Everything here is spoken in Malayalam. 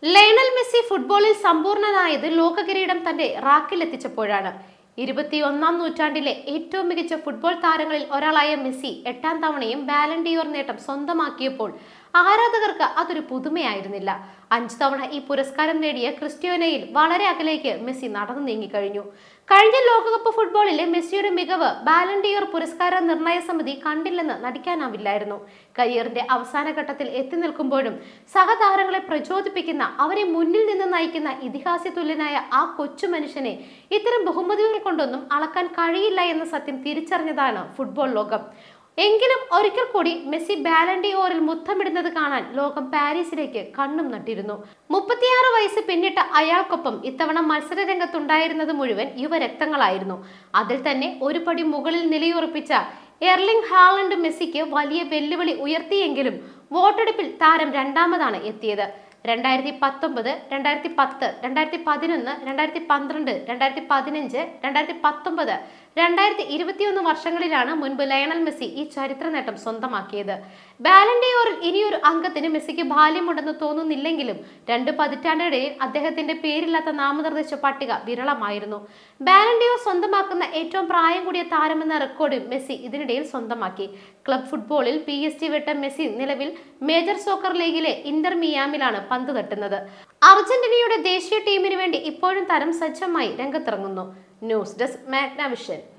ലയണൽ മെസ്സി ഫുട്ബോളിൽ സമ്പൂർണ്ണനായത് ലോക കിരീടം തന്റെ റാക്കിലെത്തിച്ചപ്പോഴാണ് ഇരുപത്തിയൊന്നാം നൂറ്റാണ്ടിലെ ഏറ്റവും മികച്ച ഫുട്ബോൾ താരങ്ങളിൽ ഒരാളായ മെസ്സി എട്ടാം തവണയും ബാലൻഡിയോർ നേട്ടം സ്വന്തമാക്കിയപ്പോൾ ആരാധകർക്ക് അതൊരു പുതുമയായിരുന്നില്ല അഞ്ച് തവണ ഈ പുരസ്കാരം നേടിയ ക്രിസ്ത്യാനോയിൽ വളരെ അകലേക്ക് മെസ്സി നടന്നു നീങ്ങിക്കഴിഞ്ഞു കഴിഞ്ഞ ലോകകപ്പ് ഫുട്ബോളിലെ മെസ്സിയുടെ മികവ് ബാലൻഡിയോർ പുരസ്കാര നിർണയ സമിതി കണ്ടില്ലെന്ന് നടിക്കാനാവില്ലായിരുന്നു കരിയറിന്റെ അവസാന ഘട്ടത്തിൽ എത്തി നിൽക്കുമ്പോഴും സഹതാരങ്ങളെ പ്രചോദിപ്പിക്കുന്ന അവരെ മുന്നിൽ നിന്ന് നയിക്കുന്ന ഇതിഹാസ്യ തുല്യനായ ആ കൊച്ചു മനുഷ്യനെ ഇത്തരം ബഹുമതികൾ കൊണ്ടൊന്നും അളക്കാൻ കഴിയില്ല എന്ന സത്യം തിരിച്ചറിഞ്ഞതാണ് ഫുട്ബോൾ ലോകം എങ്കിലും ഒരിക്കൽ കൂടി മെസ്സി ബാലൻഡിയോറിൽ മുത്തമിടുന്നത് കാണാൻ ലോകം പാരീസിലേക്ക് കണ്ണും നട്ടിരുന്നു മുപ്പത്തിയാറ് വയസ്സ് പിന്നിട്ട അയാൾക്കൊപ്പം ഇത്തവണ മത്സര രംഗത്തുണ്ടായിരുന്നത് മുഴുവൻ യുവരക്തങ്ങളായിരുന്നു അതിൽ തന്നെ ഒരു പടി മുകളിൽ നിലയുറപ്പിച്ച എർലിംഗ് ഹാലണ്ട് മെസ്സിക്ക് വലിയ വെല്ലുവിളി ഉയർത്തിയെങ്കിലും വോട്ടെടുപ്പിൽ താരം രണ്ടാമതാണ് എത്തിയത് രണ്ടായിരത്തി പത്തൊമ്പത് രണ്ടായിരത്തി പത്ത് രണ്ടായിരത്തി പതിനൊന്ന് രണ്ടായിരത്തി പന്ത്രണ്ട് രണ്ടായിരത്തി പതിനഞ്ച് രണ്ടായിരത്തി പത്തൊമ്പത് രണ്ടായിരത്തി ഇരുപത്തിയൊന്ന് വർഷങ്ങളിലാണ് മുൻപ് ലയണൽ മെസ്സി ഈ ചരിത്ര നേട്ടം സ്വന്തമാക്കിയത് ബാലൻഡിയോറിൽ ഇനിയൊരു അംഗത്തിന് മെസ്സിക്ക് ബാല്യമുണ്ടെന്ന് തോന്നുന്നില്ലെങ്കിലും രണ്ട് പതിറ്റാണ്ടിനിടയിൽ അദ്ദേഹത്തിന്റെ പേരില്ലാത്ത നാമനിർദ്ദേശ പട്ടിക വിരളമായിരുന്നു ബാലൻഡിയോർ സ്വന്തമാക്കുന്ന ഏറ്റവും പ്രായം കൂടിയ താരമെന്ന റെക്കോർഡ് മെസ്സി ഇതിനിടയിൽ സ്വന്തമാക്കി ക്ലബ് ഫുട്ബോളിൽ പി എസ് ടി വിട്ട മെസ്സി നിലവിൽ മേജർ സോക്കർ ലീഗിലെ ഇന്റർ മിയാമിലാണ് പന്ത് തട്ടുന്നത് അർജന്റീനയുടെ ദേശീയ ടീമിന് വേണ്ടി ഇപ്പോഴും താരം സജ്ജമായി രംഗത്തിറങ്ങുന്നു ന്യൂസ് ഡെസ്ക് മാഗ്നാവിഷൻ